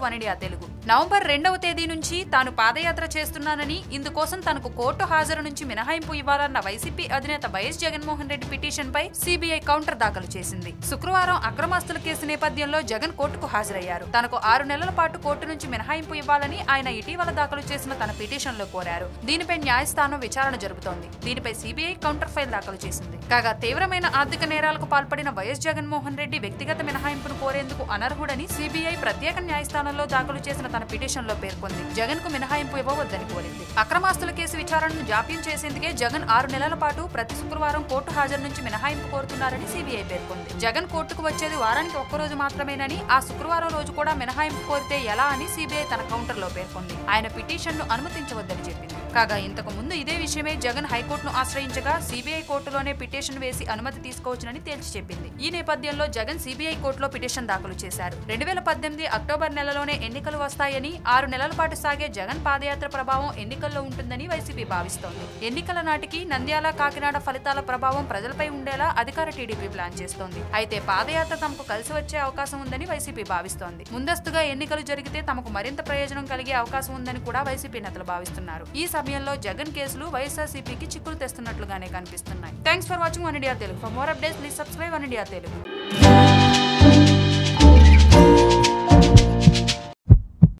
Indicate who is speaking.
Speaker 1: one India Telugu November రెండవ తేదీ నుంచి తాను పాదయాత్ర చేస్తున్నానని ఇందుకోసం తనకు కోర్టు హాజరు నుంచి మినహాయింపు ఇవ్వాలన్న వైసీపీ అధినేత వైఎస్ జగన్మోహన్ రెడ్డి పిటిషన్ పై సిబిఐ కౌంటర్ దాఖలు చేసింది శుక్రవారం అక్రమాస్తుల కేసు నేపథ్యంలో జగన్ కోర్టుకు హాజరయ్యారు తనకు ఆరు నెలల పాటు కోర్టు నుంచి మినహాయింపు ఇవ్వాలని ఆయన ఇటీవల దాఖలు చేసిన తన పిటిషన్ లో కోరారు దీనిపై న్యాయస్థానం విచారణ జరుపుతోంది దీనిపై సిబిఐ కౌంటర్ ఫైల్ దాఖలు చేసింది కాగా తీవ్రమైన ఆర్థిక నేరాలకు పాల్పడిన వైఎస్ జగన్మోహన్ రెడ్డి వ్యక్తిగత మినహాయింపును కోరేందుకు అనర్హుడని సిబిఐ ప్రత్యేక న్యాయస్థానంలో దాఖలు చేసిన తన పిటిషన్ లో పేర్కొంది జగన్ కు మినహాయింపు ఇవ్వవద్దని కోరింది అక్రమాస్తుల కేసు విచారణను జాప్యం చేసేందుకే జగన్ ఆరు నెలల పాటు ప్రతి శుక్రవారం కోర్టు హాజరు నుంచి మినహాయింపు కోరుతున్నారని సిబిఐ పేర్కొంది జగన్ కోర్టుకు వచ్చేది వారానికి ఒక్కరోజు మాత్రమేనని ఆ శుక్రవారం రోజు కూడా మినహాయింపు కోరితే ఎలా అని సిబిఐ తన కౌంటర్ లో పేర్కొంది ఆయన పిటిషన్ ను అనుమతించవద్దని చెప్పింది కాగా ఇంతకు ముందు ఇదే విషయమై జగన్ హైకోర్టును ఆశ్రయించగా సిబిఐ కోర్టులోనే పిటిషన్ వేసి అనుమతి తీసుకోవచ్చునని తేల్చి చెప్పింది ఈ నేపథ్యంలో జగన్ సిబిఐ కోర్టులో పిటిషన్ దాఖలు చేశారు రెండు వేల పద్దెనిమిది అక్టోబర్ నెలలోనే ఎన్నికలు వస్తాయని ఆరు నెలల పాటు సాగే జగన్ పాదయాత్ర ప్రభావం ఎన్నికల్లో ఉంటుందని వైసీపీ భావిస్తోంది ఎన్నికల నాటికి నంద్యాల కాకినాడ ఫలితాల ప్రభావం ప్రజలపై ఉండేలా అధికార టీడీపీ ప్లాన్ చేస్తోంది అయితే పాదయాత్ర తమకు కలిసి వచ్చే అవకాశం ఉందని వైసీపీ భావిస్తోంది ముందస్తుగా ఎన్నికలు జరిగితే తమకు మరింత ప్రయోజనం కలిగే అవకాశం ఉందని కూడా వైసీపీ నేతలు భావిస్తున్నారు ఈ సమయంలో జగన్ కేసులు వైఎస్ఆర్సీపీకి చిక్కులు తెస్తున్నట్లుగానే కనిపిస్తున్నాయి thanks for watching one India Telugu for more updates please subscribe one India Telugu